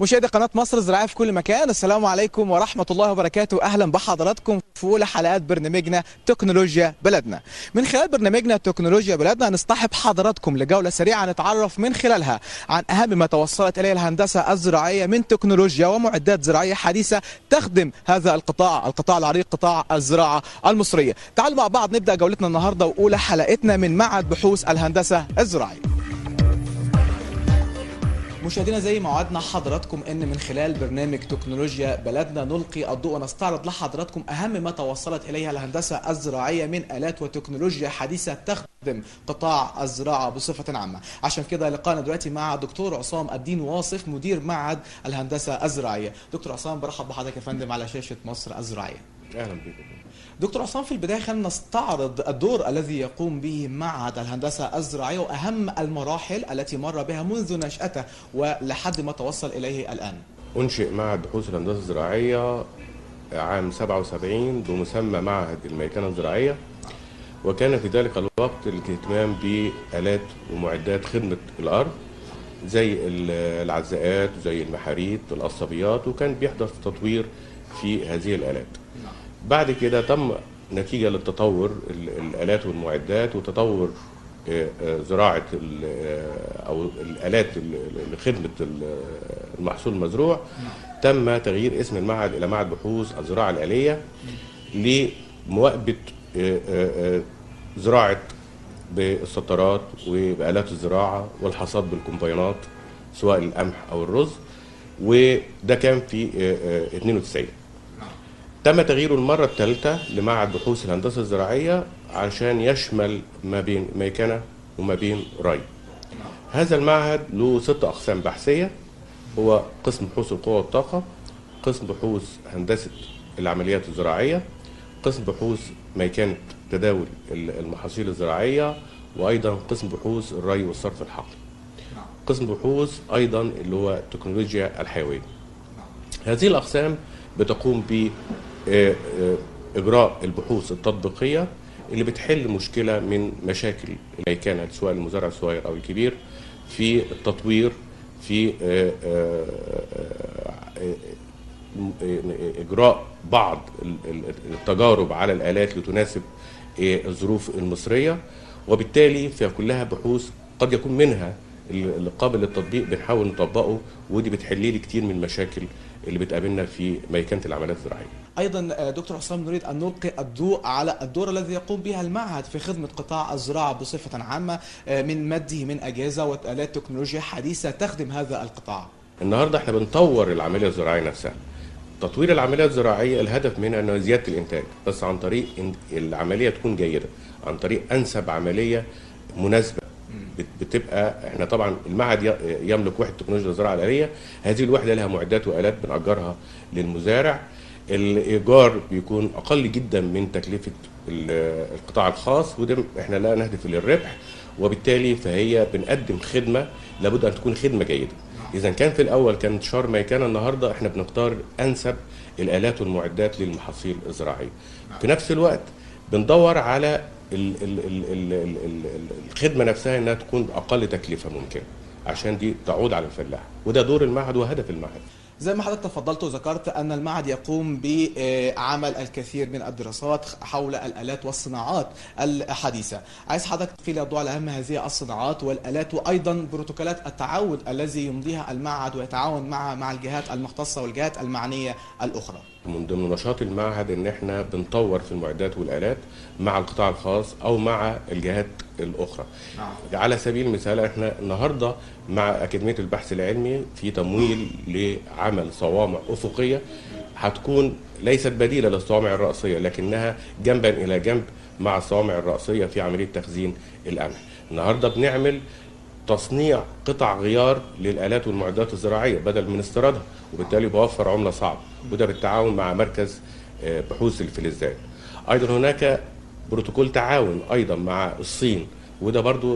مشاهدي قناة مصر الزراعية في كل مكان السلام عليكم ورحمة الله وبركاته أهلا بحضراتكم في أولى حلقات برنامجنا تكنولوجيا بلدنا من خلال برنامجنا تكنولوجيا بلدنا هنصطحب حضراتكم لجولة سريعة نتعرف من خلالها عن أهم ما توصلت إليه الهندسة الزراعية من تكنولوجيا ومعدات زراعية حديثة تخدم هذا القطاع القطاع العريق قطاع الزراعة المصرية تعالوا مع بعض نبدأ جولتنا النهاردة وأولى حلقتنا من معهد بحوث الهندسة الزراعية مشاهدينا زي ما وعدنا حضراتكم ان من خلال برنامج تكنولوجيا بلدنا نلقي الضوء ونستعرض لحضراتكم اهم ما توصلت اليها الهندسه الزراعيه من الات وتكنولوجيا حديثه تخدم قطاع الزراعه بصفه عامه عشان كده لقانا دلوقتي مع دكتور عصام الدين واصف مدير معهد الهندسه الزراعيه دكتور عصام برحب بحضرتك يا فندم على شاشه مصر الزراعيه اهلا بكم دكتور عصام في البدايه خلينا نستعرض الدور الذي يقوم به معهد الهندسه الزراعيه واهم المراحل التي مر بها منذ نشاته ولحد ما توصل اليه الان. انشئ معهد بحوث الهندسه الزراعيه عام 77 بمسمى معهد الميكنه الزراعيه وكان في ذلك الوقت الاهتمام بآلات ومعدات خدمة الأرض زي العزاءات وزي المحاريت والقصبيات وكان بيحدث تطوير في هذه الآلات بعد كده تم نتيجة للتطور الآلات والمعدات وتطور زراعة أو الآلات لخدمة المحصول المزروع تم تغيير اسم المعهد إلى معهد بحوث الزراعة الآلية لمواكبة زراعة بالسطرات وبآلات الزراعة والحصاد بالكومباينات سواء القمح أو الرز وده كان في 92 تم تغييره المرة الثالثة لمعهد بحوث الهندسة الزراعية عشان يشمل ما بين ميكنة وما بين ري هذا المعهد له ست أقسام بحثية هو قسم بحوث القوة والطاقة قسم بحوث هندسة العمليات الزراعية قسم بحوث ميكنة تداول المحاصيل الزراعية وأيضا قسم بحوث الري والصرف الحقلي قسم بحوث أيضا اللي هو التكنولوجيا الحيوية هذه الأقسام بتقوم ب اجراء البحوث التطبيقيه اللي بتحل مشكله من مشاكل الميكنه سواء المزارع الصغير او الكبير في التطوير في اجراء بعض التجارب على الالات لتناسب الظروف المصريه وبالتالي فيها كلها بحوث قد يكون منها اللي قابل للتطبيق بنحاول نطبقه ودي بتحل لي كتير من المشاكل اللي بتقابلنا في ميكنه العمليات الزراعيه. ايضا دكتور حسام نريد ان نلقي الضوء على الدور الذي يقوم به المعهد في خدمه قطاع الزراعه بصفه عامه من مده من اجهزه والات تكنولوجيا حديثه تخدم هذا القطاع. النهارده احنا بنطور العمليه الزراعيه نفسها. تطوير العمليه الزراعيه الهدف منها انه زياده الانتاج بس عن طريق العمليه تكون جيده، عن طريق انسب عمليه مناسبه بتبقى احنا طبعا المعهد يملك وحده تكنولوجيا الزراعه الاليه هذه الوحده لها معدات والات بنأجرها للمزارع الايجار بيكون اقل جدا من تكلفه القطاع الخاص وده احنا لا نهدف للربح وبالتالي فهي بنقدم خدمه لابد ان تكون خدمه جيده اذا كان في الاول كان انتشار ما كان النهارده احنا بنختار انسب الالات والمعدات للمحاصيل الزراعيه في نفس الوقت بندور على ال ال ال ال ال ال الخدمه نفسها انها تكون باقل تكلفه ممكن عشان دي تعود على الفلاح وده دور المعهد وهدف المعهد زي ما حضرتك تفضلت وذكرت ان المعهد يقوم بعمل الكثير من الدراسات حول الالات والصناعات الحديثه عايز حضرتك تلقي الضوء على اهم هذه الصناعات والالات وايضا بروتوكولات التعاون الذي يمضيها المعهد ويتعاون مع مع الجهات المختصه والجهات المعنيه الاخرى من ضمن نشاط المعهد ان احنا بنطور في المعدات والالات مع القطاع الخاص او مع الجهات الاخرى نعم. على سبيل المثال احنا النهارده مع اكاديميه البحث العلمي في تمويل لعمل صوامع افقيه هتكون ليست بديله للصوامع الراسيه لكنها جنبا الى جنب مع الصوامع الراسيه في عمليه تخزين القمح النهارده بنعمل تصنيع قطع غيار للالات والمعدات الزراعيه بدل من استيرادها وبالتالي بوفر عمله صعبه وده بالتعاون مع مركز بحوث الفلزات ايضا هناك بروتوكول تعاون ايضا مع الصين وده برضو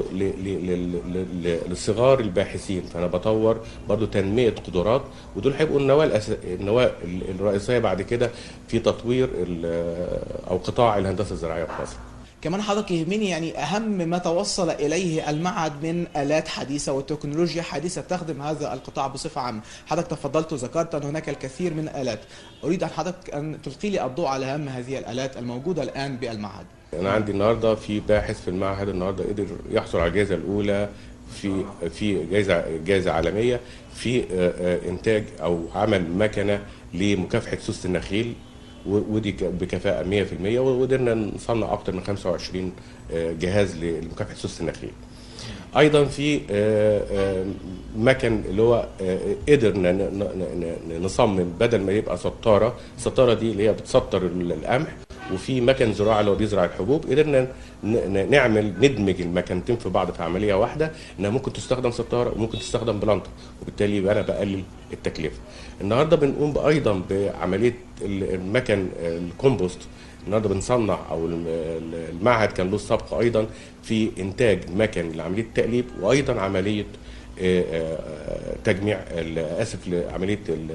لصغار الباحثين فانا بطور برضو تنميه قدرات ودول هيبقوا النواه الأس... النواه الرئيسيه بعد كده في تطوير او قطاع الهندسه الزراعيه في مصر كمان حضرتك يهمني يعني اهم ما توصل اليه المعهد من الات حديثه وتكنولوجيا حديثه تخدم هذا القطاع بصفه عامه حضرتك تفضلت وذكرت ان هناك الكثير من الالات اريد ان حضرتك ان تلقي لي الضوء على اهم هذه الالات الموجوده الان بالمعهد انا عندي النهارده في باحث في المعهد النهارده قدر يحصل على الجائزه الاولى في في جائزه جائزه عالميه في آه، آه، انتاج او عمل مكنه لمكافحه سوس النخيل و- ودي ك- بكفاءه 100% وقدرنا نصنع اكثر من 25 آه، جهاز لمكافحه سوس النخيل. ايضا في آه، آه، مكن اللي هو آه، قدرنا ن- ن- ن- نصمم بدل ما يبقى سطاره السطاره دي اللي هي بتسطر ال- القمح وفي مكن زراعه اللي هو بيزرع الحبوب قدرنا ن- ن- نعمل ندمج المكنتين في بعض في عمليه واحده انها ممكن تستخدم سطاره وممكن تستخدم بلانتر وبالتالي يبقى انا بقلل التكلفه. النهارده بنقوم ايضا بعمليه ال- المكن آه، الكومبوست النهارده بنصنع او الم- ال- المعهد كان له السبق ايضا في انتاج مكن لعمليه التقليب وايضا عمليه آه، آه، تجميع ال- اسف لعمليه ال-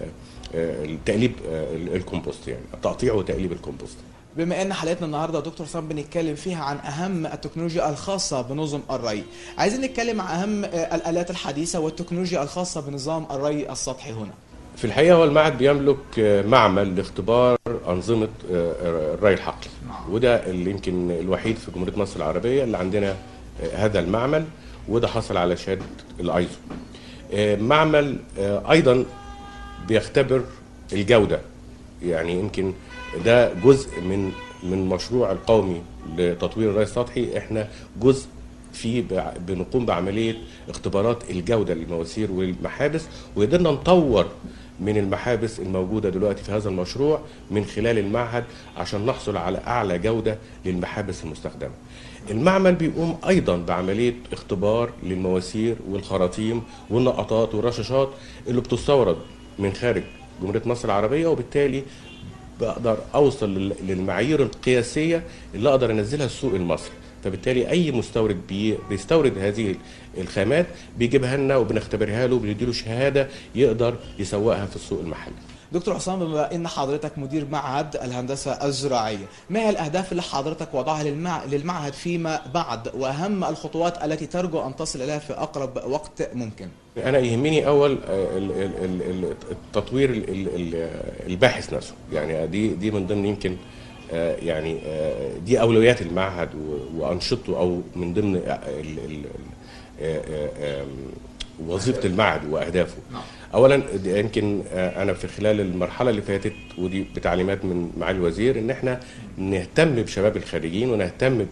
آه، التقليب آه، ال- الكومبوست يعني تقطيع وتقليب الكومبوست بما ان حلقتنا النهارده يا دكتور صام بنتكلم فيها عن اهم التكنولوجيا الخاصه بنظم الري عايزين نتكلم عن اهم آه، الالات الحديثه والتكنولوجيا الخاصه بنظام الري السطحي هنا في الحقيقه هو المعهد بيملك آه، معمل لاختبار انظمه آه، الري الحقل وده اللي يمكن الوحيد في جمهوريه مصر العربيه اللي عندنا آه، هذا المعمل وده حصل على شهاده الايزو آه، معمل آه، ايضا بيختبر الجوده يعني يمكن ده جزء من من مشروع القومي لتطوير الري السطحي احنا جزء فيه بع- بنقوم بعمليه اختبارات الجوده للمواسير والمحابس وقدرنا نطور من المحابس الموجوده دلوقتي في هذا المشروع من خلال المعهد عشان نحصل على اعلى جوده للمحابس المستخدمه. المعمل بيقوم ايضا بعمليه اختبار للمواسير والخراطيم والنقطات والرشاشات اللي بتستورد من خارج جمهوريه مصر العربيه وبالتالي بقدر اوصل لل- للمعايير القياسيه اللي اقدر انزلها السوق المصري فبالتالي اي مستورد بي بيستورد هذه الخامات بيجيبها لنا وبنختبرها له وبنديله شهاده يقدر يسوقها في السوق المحلي دكتور حسام بما ان حضرتك مدير معهد الهندسه الزراعيه ما هي الاهداف اللي حضرتك وضعها للمع... للمعهد فيما بعد واهم الخطوات التي ترجو ان تصل اليها في اقرب وقت ممكن انا يهمني اول آه، ال- ال- ال- ال- التطوير ال- ال- ال- الباحث نفسه يعني دي دي من ضمن يمكن آه، يعني آه، دي اولويات المعهد و- وانشطته او من ضمن ال- ال- آه، آه، آم، وظيفه المعهد واهدافه اولا دي يمكن آه، انا في خلال المرحله اللي فاتت ودي بتعليمات من معالي الوزير ان احنا نهتم بشباب الخريجين ونهتم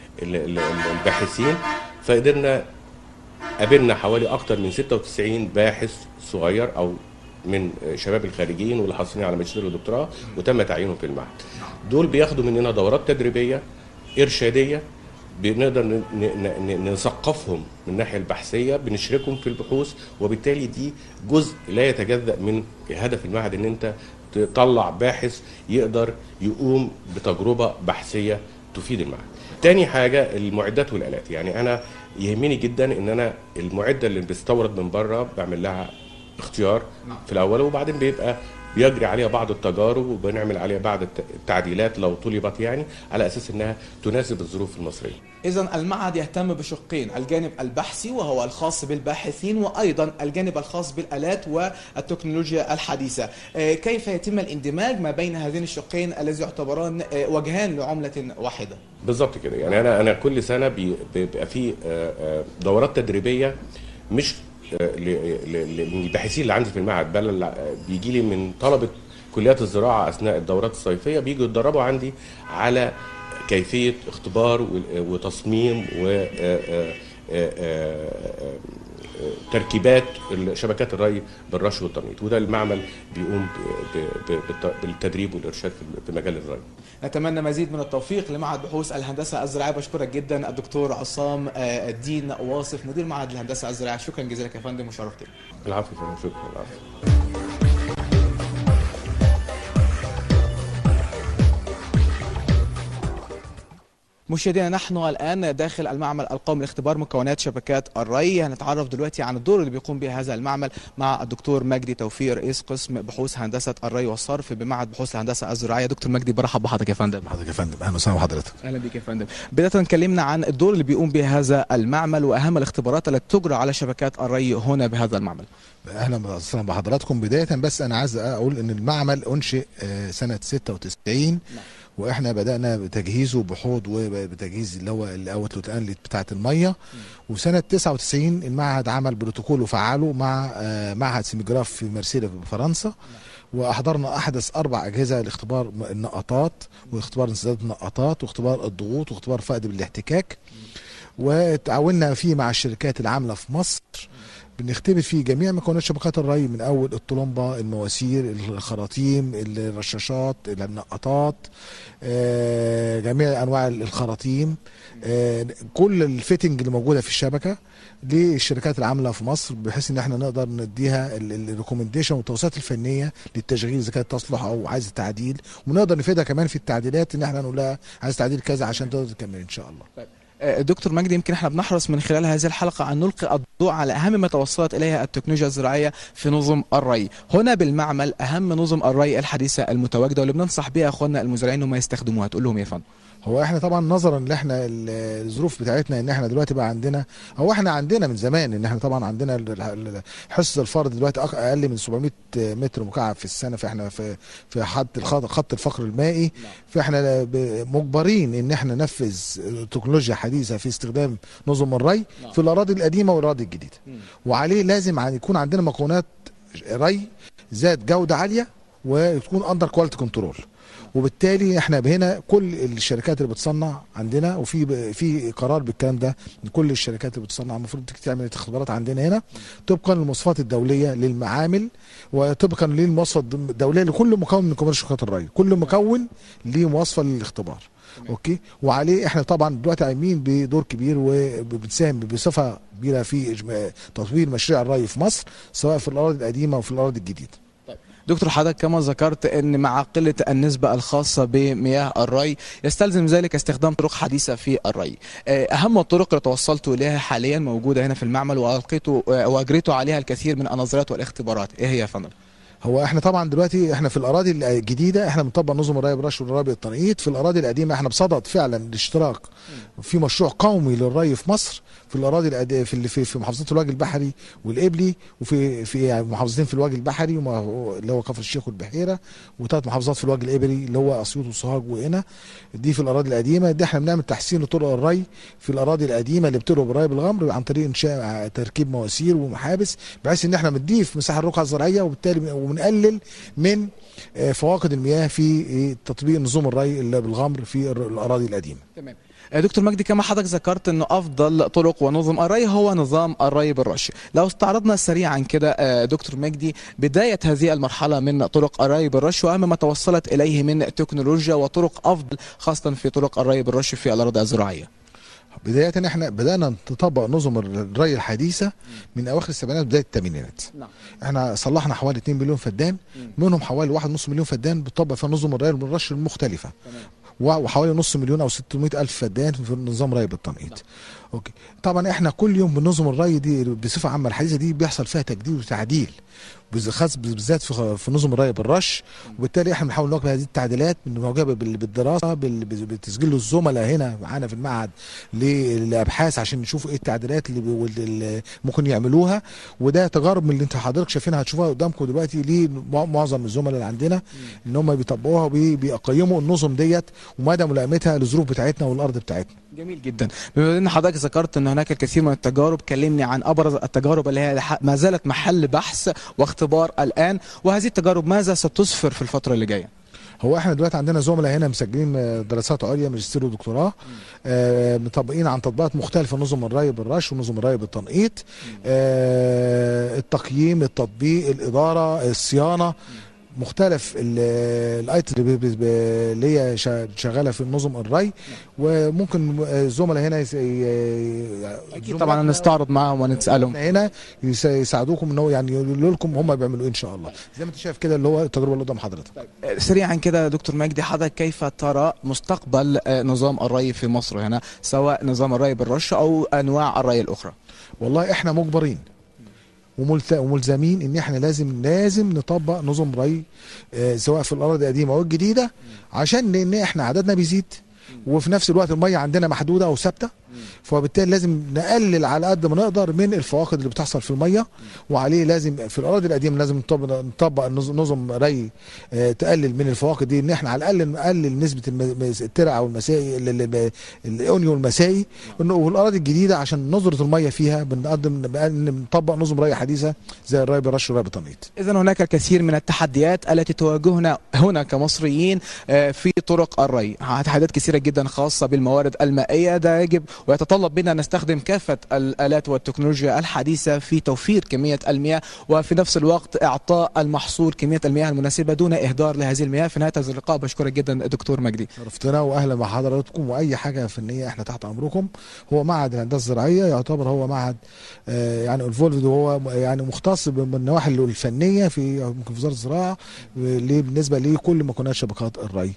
بالباحثين فقدرنا قابلنا حوالي اكتر من 96 باحث صغير او من شباب الخارجين واللي حاصلين على ماجستير ودكتوراه وتم تعيينهم في المعهد. دول بياخدوا مننا دورات تدريبيه ارشاديه بنقدر ن- ن- ن- نثقفهم من الناحيه البحثيه بنشركهم في البحوث وبالتالي دي جزء لا يتجزا من هدف المعهد ان انت تطلع باحث يقدر يقوم بتجربه بحثيه تفيد المعهد. تاني حاجه المعدات والالات يعني انا يهمني جدا ان انا المعده اللي بستورد من بره بعمل لها اختيار في الاول وبعدين بيبقى بيجري عليها بعض التجارب وبنعمل عليها بعض الت- التعديلات لو طلبت يعني على اساس انها تناسب الظروف المصريه. اذا المعهد يهتم بشقين الجانب البحثي وهو الخاص بالباحثين وايضا الجانب الخاص بالالات والتكنولوجيا الحديثه آه، كيف يتم الاندماج ما بين هذين الشقين الذي يعتبران آه، وجهان لعمله واحده بالظبط كده يعني انا انا كل سنه بي- بيبقى في آه، آه، دورات تدريبيه مش آه، ل- ل- للباحثين اللي عندي في المعهد بل آه، بيجي لي من طلبه كليات الزراعه اثناء الدورات الصيفيه بيجوا يتدربوا عندي على كيفيه اختبار و- وتصميم و آه، آه، آه، آه، تركيبات شبكات الري بالرش والتنقيط وده المعمل بيقوم ب- ب- بالت- بالتدريب والارشاد في- في مجال الري نتمنى مزيد من التوفيق لمعهد بحوث الهندسه الزراعيه بشكرك جدا الدكتور عصام آه، الدين واصف مدير معهد الهندسه الزراعيه شكرا جزيلا يا فندم وشرفتني العفو يا فندم، شكرا العفو مشاهدينا نحن الان داخل المعمل القومي لاختبار مكونات شبكات الري هنتعرف دلوقتي عن الدور اللي بيقوم به هذا المعمل مع الدكتور مجدي توفيق رئيس قسم بحوث هندسه الري والصرف بمعهد بحوث الهندسه الزراعيه دكتور مجدي برحب بحضرتك يا فندم حضرتك يا فندم اهلا وسهلا بحضرتك اهلا بك يا فندم بدايه اتكلمنا عن الدور اللي بيقوم به هذا المعمل واهم الاختبارات التي تجرى على شبكات الري هنا بهذا المعمل اهلا وسهلا بحضراتكم بدايه بس انا عايز اقول ان المعمل انشئ آه، سنه 96 واحنا بدانا بتجهيزه بحوض وبتجهيز اللي هو الاوتلت انلت بتاعه الميه وسنه 99 المعهد عمل بروتوكول وفعله مع آه، معهد سيميجراف في مرسيليا في فرنسا واحضرنا احدث اربع اجهزه لاختبار النقطات واختبار انسداد النقطات واختبار الضغوط واختبار فقد بالاحتكاك وتعاوننا فيه مع الشركات العامله في مصر بنختبر فيه جميع مكونات شبكات الري من اول الطلمبه المواسير الخراطيم الرشاشات النقطات آه، جميع انواع الخراطيم آه، كل الفيتنج اللي موجوده في الشبكه للشركات العامله في مصر بحيث ان احنا نقدر نديها الريكومنديشن والتوصيات الفنيه للتشغيل اذا كانت تصلح او عايزه تعديل ونقدر نفيدها كمان في التعديلات ان احنا نقول لها عايز تعديل كذا عشان تقدر تكمل ان شاء الله آه، دكتور مجدي يمكن احنا بنحرص من خلال هذه الحلقه ان نلقي الضوء على اهم ما توصلت اليها التكنولوجيا الزراعيه في نظم الري، هنا بالمعمل اهم نظم الري الحديثه المتواجده واللي بننصح بها اخواننا المزارعين انهم يستخدموها، تقول لهم يا فندم. هو احنا طبعا نظرا ان احنا ال- الظروف بتاعتنا ان احنا دلوقتي بقى عندنا هو احنا عندنا من زمان ان احنا طبعا عندنا ال- ال- حصه الفرد دلوقتي أق- اقل من 700 متر مكعب في السنه فاحنا في في خط الخط خط الفقر المائي فاحنا ب- مجبرين ان احنا ننفذ تكنولوجيا حديثه في استخدام نظم الري نعم. في الاراضي القديمه والاراضي الجديده مم. وعليه لازم عن- يكون عندنا مكونات ري ذات جوده عاليه وتكون اندر كواليتي كنترول وبالتالي احنا هنا كل الشركات اللي بتصنع عندنا وفي في قرار بالكلام ده ان كل الشركات اللي بتصنع المفروض تيجي تعمل اختبارات عندنا هنا طبقا للمواصفات الدوليه للمعامل وطبقا للمواصفات الدوليه لكل مكون من مكونات شركات الري كل مكون ليه مواصفه للاختبار اوكي وعليه احنا طبعا دلوقتي قايمين بدور كبير وبنساهم بصفه كبيره في إجماع- تطوير مشاريع الري في مصر سواء في الاراضي القديمه وفي الاراضي الجديده دكتور حضرتك كما ذكرت ان مع قله النسبه الخاصه بمياه الري يستلزم ذلك استخدام طرق حديثه في الري. آه، اهم الطرق اللي توصلت اليها حاليا موجوده هنا في المعمل والقيته آه، واجريت عليها الكثير من النظريات والاختبارات، ايه هي يا فندم؟ هو احنا طبعا دلوقتي احنا في الاراضي الجديده احنا بنطبق نظم الري بالرش والري التنقيط في الاراضي القديمه احنا بصدد فعلا الاشتراك في مشروع قومي للري في مصر في الاراضي القد- في اللي في, في محافظات الوجه البحري والقبلي وفي في محافظتين في الوجه البحري وما- اللي هو كفر الشيخ والبحيره وثلاث محافظات في الوجه القبلي اللي هو اسيوط وسوهاج وقنا دي في الاراضي القديمه دي احنا بنعمل تحسين لطرق الري في الاراضي القديمه اللي بتروي بالري بالغمر عن طريق انشاء تركيب مواسير ومحابس بحيث ان احنا بنضيف مساحه الرقعه الزراعيه وبالتالي وبنقلل من آه، فواقد المياه في آه، تطبيق نظام الري اللي بالغمر في الر- الاراضي القديمه تمام دكتور مجدي كما حضرتك ذكرت انه افضل طرق ونظم الري هو نظام الري بالرش لو استعرضنا سريعا كده آه، دكتور مجدي بدايه هذه المرحله من طرق الري بالرش واهم ما توصلت اليه من تكنولوجيا وطرق افضل خاصه في طرق الري بالرش في الاراضي الزراعيه بدايه احنا بدانا نطبق نظم الري الحديثه من اواخر السبعينات بدايه الثمانينات نعم احنا صلحنا حوالي 2 مليون فدان منهم حوالي 1.5 مليون فدان بتطبق فيها نظم الري بالرش المختلفه تمام و- وحوالي نص مليون او 600 الف فدان في نظام ري بالتنقيط اوكي طبعا احنا كل يوم بنظم الري دي بصفه عامه الحديثه دي بيحصل فيها تجديد وتعديل بز- خاص بالذات في في نظم الري بالرش وبالتالي احنا بنحاول نواكب هذه التعديلات من موجبه بال- بالدراسه بال- بتسجيل الزملاء هنا معانا في المعهد للابحاث عشان نشوف ايه التعديلات اللي, بي- واللي اللي ممكن يعملوها وده تجارب من اللي انت حضرتك شايفينها هتشوفها قدامكم دلوقتي لمعظم الزملاء اللي عندنا ان هم بيطبقوها وبيقيموا النظم ديت ومدى ملائمتها للظروف بتاعتنا والارض بتاعتنا جميل جدا بما ان حضرتك ذكرت ان هناك الكثير من التجارب كلمني عن ابرز التجارب اللي هي لح- ما زالت محل بحث واختبار الان وهذه التجارب ماذا ستسفر في الفتره اللي جايه هو احنا دلوقتي عندنا زملاء هنا مسجلين آه، دراسات عليا ماجستير ودكتوراه آه، مطبقين عن تطبيقات مختلفه نظم الري بالرش ونظم الري بالتنقيط آه، التقييم التطبيق الاداره الصيانه مختلف الايتم اللي بي- بي- اللي هي شا- شغاله في نظم الري وممكن الزملاء هنا يس- ي- اكيد طبعا نستعرض معاهم ونسالهم هنا يس- يساعدوكم ان هو يعني يقولوا لكم هم بيعملوا ايه ان شاء الله زي ما انت شايف كده اللي هو التجربه اللي قدام حضرتك سريعا كده دكتور مجدي حضرتك كيف ترى مستقبل آه، نظام الري في مصر هنا سواء نظام الري بالرش او انواع الري الاخرى والله احنا مجبرين وملت- وملزمين ان احنا لازم لازم نطبق نظم ري آه، سواء في الاراضي القديمه او الجديده عشان لان احنا عددنا بيزيد وفي نفس الوقت الميه عندنا محدوده او ثابته فبالتالي لازم نقلل على قد ما نقدر من الفواقد اللي بتحصل في الميه وعليه لازم في الاراضي القديمه لازم نطبق, نطبق النظ- نظم ري آه، تقلل من الفواقد دي ان احنا على الاقل نقلل نسبه الم- الترع او المسائي ال- ال- الاونيو المسائي إنه- والاراضي الجديده عشان نظره الميه فيها بنقدم بنطبق نظم ري حديثه زي الري بالرش والري بالتنقيط اذا هناك الكثير من التحديات التي تواجهنا هنا كمصريين آه، في طرق الري تحديات كثيره جدا خاصه بالموارد المائيه ده يجب ويتطلب بنا نستخدم كافه الالات والتكنولوجيا الحديثه في توفير كميه المياه وفي نفس الوقت اعطاء المحصول كميه المياه المناسبه دون اهدار لهذه المياه في نهايه هذا اللقاء بشكرك جدا دكتور مجدي شرفتنا واهلا بحضراتكم واي حاجه فنيه احنا تحت امركم هو معهد الهندسه الزراعيه يعتبر هو معهد آه، يعني انفولفد وهو م- يعني مختص بالنواحي الفنيه في ممكن في وزاره الزراعه آه، ليه- بالنسبه لكل مكونات شبكات الري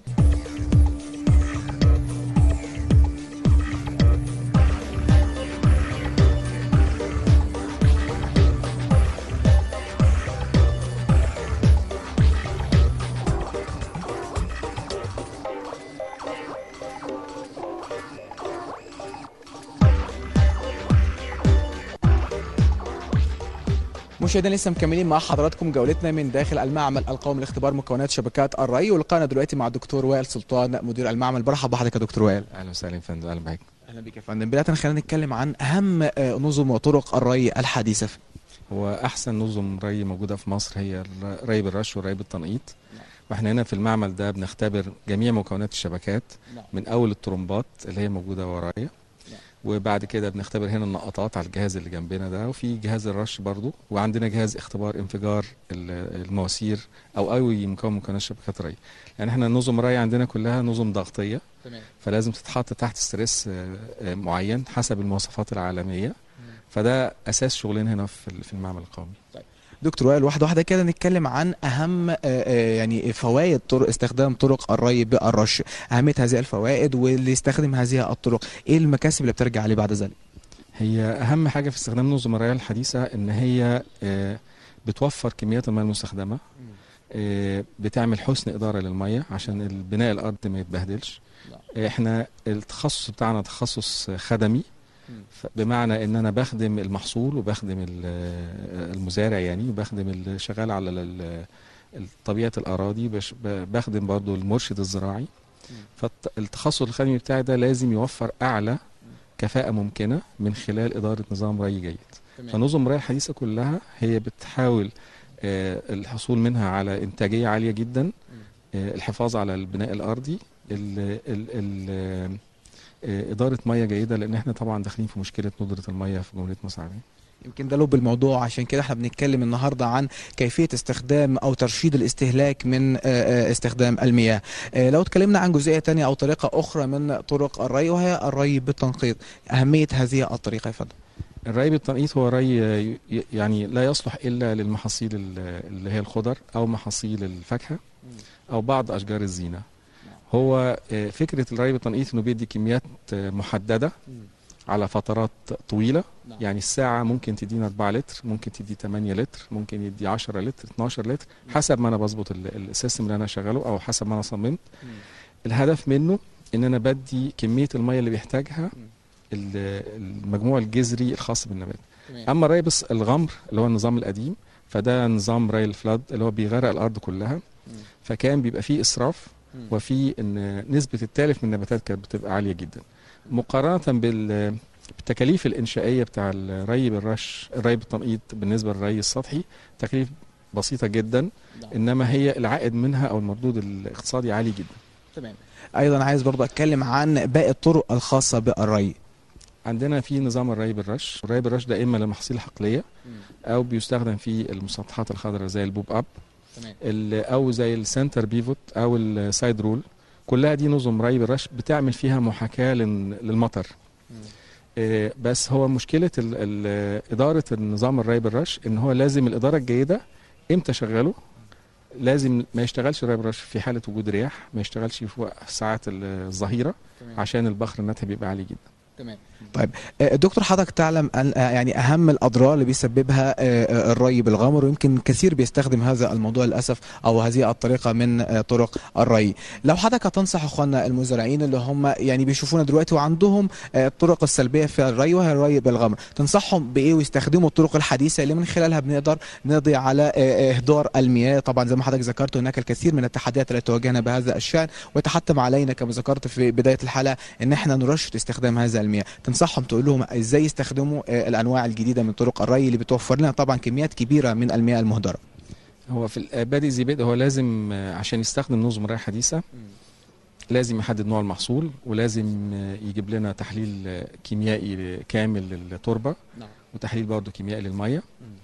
مشاهدينا لسه مكملين مع حضراتكم جولتنا من داخل المعمل القومي لاختبار مكونات شبكات الري ولقانا دلوقتي مع الدكتور وائل سلطان مدير المعمل برحب بحضرتك يا دكتور وائل اهلا وسهلا يا فندم اهلا بحضرتك اهلا بك يا فندم بدايه خلينا نتكلم عن اهم آه، نظم وطرق الري الحديثه هو احسن نظم ري موجوده في مصر هي الري بالرش والري بالتنقيط واحنا هنا في المعمل ده بنختبر جميع مكونات الشبكات نعم. من اول الترمبات اللي هي موجوده ورايا وبعد كده بنختبر هنا النقطات على الجهاز اللي جنبنا ده وفي جهاز الرش برضو وعندنا جهاز اختبار انفجار ال- المواسير او اي مكون من مكونات شبكات ري يعني احنا نظم الري عندنا كلها نظم ضغطيه تمام فلازم تتحط تحت ستريس آه، آه، معين حسب المواصفات العالميه فده اساس شغلنا هنا في ال- في المعمل القومي دكتور وائل واحده واحده كده نتكلم عن اهم آه، آه، يعني فوائد طرق استخدام طرق الري بالرش اهميه هذه الفوائد واللي يستخدم هذه الطرق ايه المكاسب اللي بترجع عليه بعد ذلك هي اهم حاجه في استخدام نظم الري الحديثه ان هي آه، بتوفر كميات المياه المستخدمه آه، بتعمل حسن اداره للميه عشان البناء الارض ما يتبهدلش احنا التخصص بتاعنا تخصص خدمي ف- بمعنى ان انا بخدم المحصول وبخدم ال- المزارع يعني وبخدم اللي شغال على ال- ال- طبيعه الاراضي بش- ب- بخدم برضو المرشد الزراعي فالتخصص الخدمي بتاعي ده لازم يوفر اعلى كفاءه ممكنه من خلال اداره نظام ري جيد فنظم الري الحديثه كلها هي بتحاول آه، الحصول منها على انتاجيه عاليه جدا آه، الحفاظ على البناء الارضي ال ال ال آه، اداره ميه جيده لان احنا طبعا داخلين في مشكله ندره الميه في جمهوريه مصر العربيه يمكن ده لب الموضوع عشان كده احنا بنتكلم النهارده عن كيفيه استخدام او ترشيد الاستهلاك من آه، آه، استخدام المياه آه، لو اتكلمنا عن جزئيه تانية او طريقه اخرى من طرق الري وهي الري بالتنقيط اهميه هذه الطريقه يا فندم الري بالتنقيط هو ري ي- يعني لا يصلح الا للمحاصيل ال- اللي هي الخضر او محاصيل الفاكهه او بعض اشجار الزينه هو آه، فكره الري بالتنقيط انه بيدي كميات آه، محدده على فترات طويله نعم. يعني الساعه ممكن تدينا 4 لتر ممكن تدي 8 لتر ممكن يدي 10 لتر 12 لتر حسب ما انا بظبط ال- السيستم اللي انا شغاله او حسب ما انا صممت الهدف منه ان انا بدي كميه الميه اللي بيحتاجها ال- المجموع الجذري الخاص بالنبات اما الري بس الغمر اللي هو النظام القديم فده نظام ري الفلاد اللي هو بيغرق الارض كلها فكان بيبقى فيه اسراف مم. وفي ان نسبه التالف من النباتات كانت بتبقى عاليه جدا مقارنه بال بالتكاليف الانشائيه بتاع الري بالرش الري بالتنقيط بالنسبه للري السطحي تكاليف بسيطه جدا انما هي العائد منها او المردود الاقتصادي عالي جدا تمام ايضا عايز برضه اتكلم عن باقي الطرق الخاصه بالري عندنا في نظام الري بالرش الري بالرش ده اما للمحاصيل الحقليه او بيستخدم في المسطحات الخضراء زي البوب اب تمام ال- او زي السنتر بيفوت او السايد رول كلها دي نظم ري بالرش بتعمل فيها محاكاه لل- للمطر آه، بس هو مشكله ال- ال- اداره النظام الري بالرش ان هو لازم الاداره الجيده امتى شغله لازم ما يشتغلش الري بالرش في حاله وجود رياح ما يشتغلش في وقت ساعات الظهيره تمام عشان البخر الناتج بيبقى عالي جدا تمام طيب آه، دكتور حضرتك تعلم أن آه، يعني اهم الاضرار اللي بيسببها آه، آه، الري بالغمر ويمكن كثير بيستخدم هذا الموضوع للاسف او هذه الطريقه من آه، طرق الري لو حضرتك هتنصح اخواننا المزارعين اللي هم يعني بيشوفونا دلوقتي وعندهم آه، الطرق السلبيه في الري وهي الري بالغمر تنصحهم بايه ويستخدموا الطرق الحديثه اللي من خلالها بنقدر نقضي على آه، آه، اهدار المياه طبعا زي ما حضرتك ذكرت هناك الكثير من التحديات التي تواجهنا بهذا الشان ويتحتم علينا كما ذكرت في بدايه الحلقه ان احنا نرشد استخدام هذا المياه تنصحهم تقول لهم ازاي يستخدموا آه، الانواع الجديده من طرق الري اللي بتوفر لنا طبعا كميات كبيره من المياه المهدره هو في ال- بادئ ذي بدء هو لازم آه، عشان يستخدم نظم ري حديثه لازم يحدد نوع المحصول ولازم آه، يجيب لنا تحليل آه، كيميائي كامل للتربه نعم. وتحليل برضه كيميائي للميه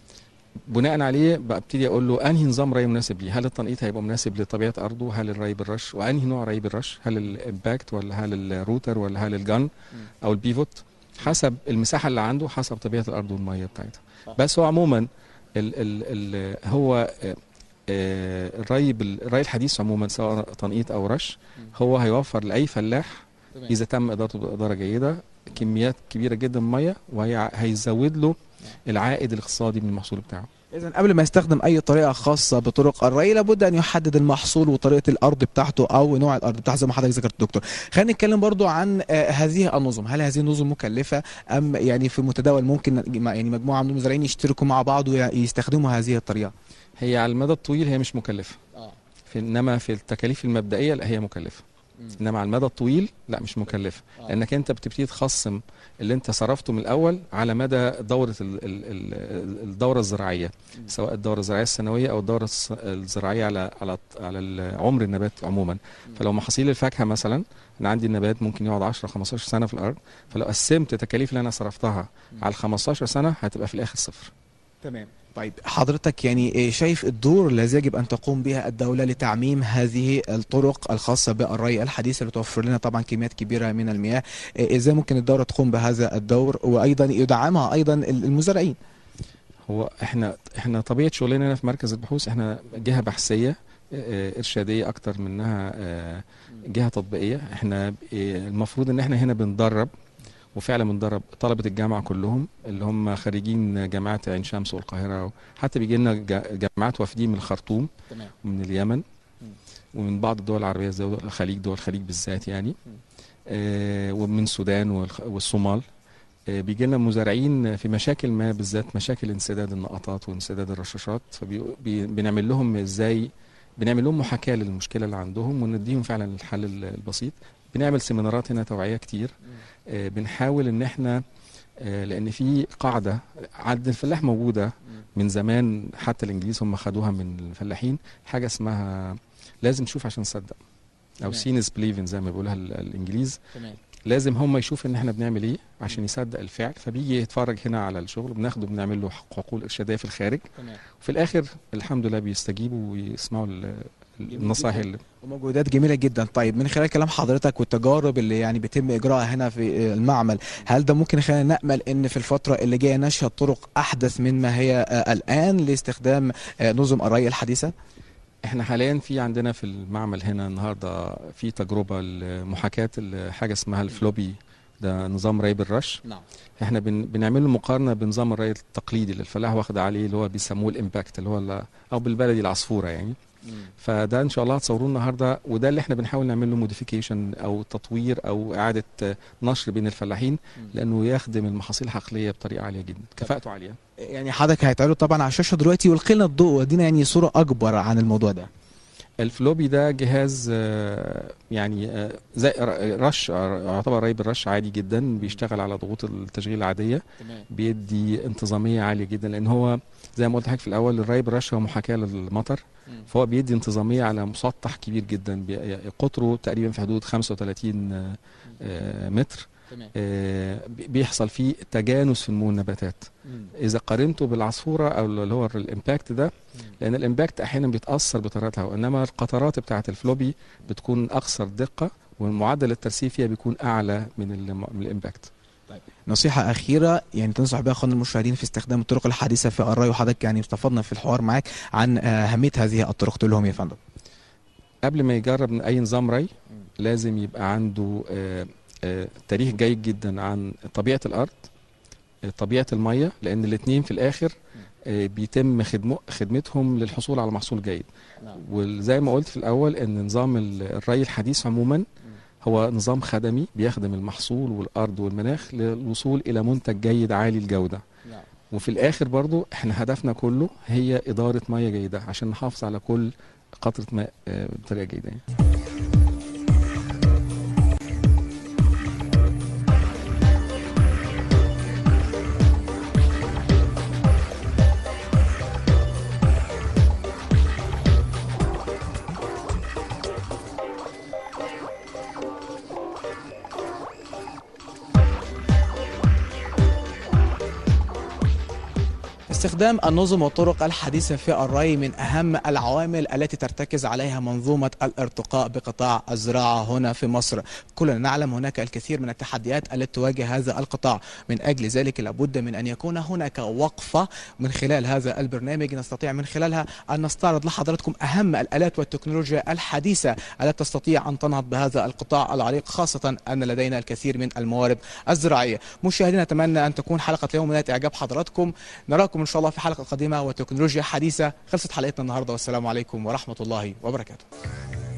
بناء عليه ببتدي اقول له انهي نظام ري مناسب ليه هل التنقيط هيبقى مناسب لطبيعه ارضه هل الري بالرش وانهي نوع ري بالرش هل الامباكت ولا هل الروتر ولا هل الجن او البيفوت حسب المساحه اللي عنده حسب طبيعه الارض والميه بتاعتها آه. بس هو عموما ال ال ال هو آه، آه، الري بال- الري الحديث عموما سواء تنقيط او رش هو هيوفر لاي فلاح اذا تم ادارته باداره جيده كميات كبيره جدا من ميه وهيزود له العائد الاقتصادي من المحصول بتاعه اذا قبل ما يستخدم اي طريقه خاصه بطرق الري لابد ان يحدد المحصول وطريقه الارض بتاعته او نوع الارض بتاعته زي ما حضرتك ذكرت دكتور خلينا نتكلم برضو عن آه، هذه النظم هل هذه النظم مكلفه ام يعني في المتداول ممكن يعني مجموعه من المزارعين يشتركوا مع بعض ويستخدموا هذه الطريقه هي على المدى الطويل هي مش مكلفه اه في انما في التكاليف المبدئيه لا هي مكلفه انما على المدى الطويل لا مش مكلفه آه. لانك انت بتبتدي تخصم اللي انت صرفته من الاول على مدى دوره ال- ال- ال- الدوره الزراعيه سواء الدوره الزراعيه السنويه او الدوره الص- الزراعيه على على على ال- عمر النبات عموما فلو محاصيل الفاكهه مثلا انا عندي النبات ممكن يقعد 10 15 سنه في الارض فلو قسمت التكاليف اللي انا صرفتها على 15 سنه هتبقى في الاخر صفر تمام طيب حضرتك يعني إيه شايف الدور الذي يجب ان تقوم بها الدوله لتعميم هذه الطرق الخاصه بالري الحديثه اللي توفر لنا طبعا كميات كبيره من المياه إيه ازاي ممكن الدوله تقوم بهذا الدور وايضا يدعمها ايضا المزارعين هو احنا احنا طبيعه شغلنا هنا في مركز البحوث احنا جهه بحثيه آه، ارشاديه اكتر منها آه، جهه تطبيقيه احنا آه، المفروض ان احنا هنا بندرب وفعلا بندرب طلبه الجامعه كلهم اللي هم خريجين جامعات عين شمس والقاهره حتى بيجي لنا جا- جامعات وافدين من الخرطوم تمام ومن اليمن ومن بعض الدول العربيه زي دول الخليج دول الخليج بالذات يعني آه، ومن السودان والخ- والصومال آه، بيجي لنا مزارعين في مشاكل ما بالذات مشاكل انسداد النقطات وانسداد الرشاشات فبنعمل لهم ازاي بنعمل لهم محاكاه للمشكله اللي عندهم ونديهم فعلا الحل ال- البسيط بنعمل سيمينارات هنا توعيه كتير آه، بنحاول ان احنا آه، لان في قاعده عند الفلاح موجوده من زمان حتى الانجليز هم خدوها من الفلاحين حاجه اسمها لازم تشوف عشان تصدق او تمام. سين از بليفن زي ما بيقولها ال- الانجليز تمام لازم هم يشوفوا ان احنا بنعمل ايه عشان يصدق الفعل فبيجي يتفرج هنا على الشغل بناخده بنعمل له حقول ارشاديه في الخارج تمام وفي الاخر الحمد لله بيستجيبوا ويسمعوا ال- النصائح اللي ومجهودات جميله جدا طيب من خلال كلام حضرتك والتجارب اللي يعني بيتم اجراءها هنا في المعمل هل ده ممكن يخلينا نامل ان في الفتره اللي جايه نشهد طرق احدث مما هي آه، الان لاستخدام آه، نظم الري الحديثه احنا حاليا في عندنا في المعمل هنا النهارده في تجربه لمحاكاه ال- حاجه اسمها الفلوبي ده نظام ري بالرش نعم احنا بن بنعمل له مقارنه بنظام الري التقليدي اللي الفلاح واخد عليه اللي هو بيسموه الامباكت اللي هو ال- او بالبلدي العصفوره يعني فده ان شاء الله هتصوروه النهارده وده اللي احنا بنحاول نعمل له موديفيكيشن او تطوير او اعاده آه، نشر بين الفلاحين لانه يخدم المحاصيل الحقليه بطريقه عاليه جدا كفاءته عاليه يعني حضرتك هيتعرض طبعا على الشاشه دلوقتي والقي لنا الضوء ودينا يعني صوره اكبر عن الموضوع ده الفلوبي ده جهاز آه، يعني آه، زي ر- رش آه، يعتبر ري بالرش عادي جدا بيشتغل على ضغوط التشغيل العاديه تمام بيدي انتظاميه عاليه جدا لان هو زي ما قلت لحضرتك في الاول الري بالرش هو محاكاه للمطر فهو بيدي انتظاميه على مسطح كبير جدا بي- قطره تقريبا في حدود 35 آه، آه، متر تمام آه، بي- بيحصل فيه تجانس في نمو النباتات اذا قارنته بالعصفوره او اللي هو الامباكت ده لان الامباكت احيانا بيتاثر بطريقه الهواء انما القطرات بتاعه الفلوبي بتكون اكثر دقه ومعدل الترسيب فيها بيكون اعلى من, الم- من الامباكت نصيحة أخيرة يعني تنصح بها أخواننا المشاهدين في استخدام الطرق الحديثة في الري وحضرتك يعني استفدنا في الحوار معاك عن آه، أهمية هذه الطرق تقول لهم يا فندم قبل ما يجرب من اي نظام ري لازم يبقى عنده آه، آه، تاريخ جيد جدا عن طبيعه الارض آه، طبيعه الميه لان الاثنين في الاخر آه، بيتم خدمه خدمتهم للحصول على محصول جيد وزي ما قلت في الاول ان نظام ال- الري الحديث عموما هو نظام خدمي بيخدم المحصول والارض والمناخ للوصول الى منتج جيد عالي الجوده وفي الاخر برضو احنا هدفنا كله هي اداره ميه جيده عشان نحافظ على كل قطره ماء آه، بطريقه جيده يعني. استخدام النظم والطرق الحديثة في الري من أهم العوامل التي ترتكز عليها منظومة الارتقاء بقطاع الزراعة هنا في مصر كلنا نعلم هناك الكثير من التحديات التي تواجه هذا القطاع من أجل ذلك لابد من أن يكون هناك وقفة من خلال هذا البرنامج نستطيع من خلالها أن نستعرض لحضراتكم أهم الآلات والتكنولوجيا الحديثة التي تستطيع أن تنهض بهذا القطاع العريق خاصة أن لدينا الكثير من الموارد الزراعية مشاهدينا أتمنى أن تكون حلقة اليوم نالت إعجاب حضراتكم نراكم إن شاء الله في حلقة قادمة وتكنولوجيا حديثة خلصت حلقتنا النهاردة والسلام عليكم ورحمة الله وبركاته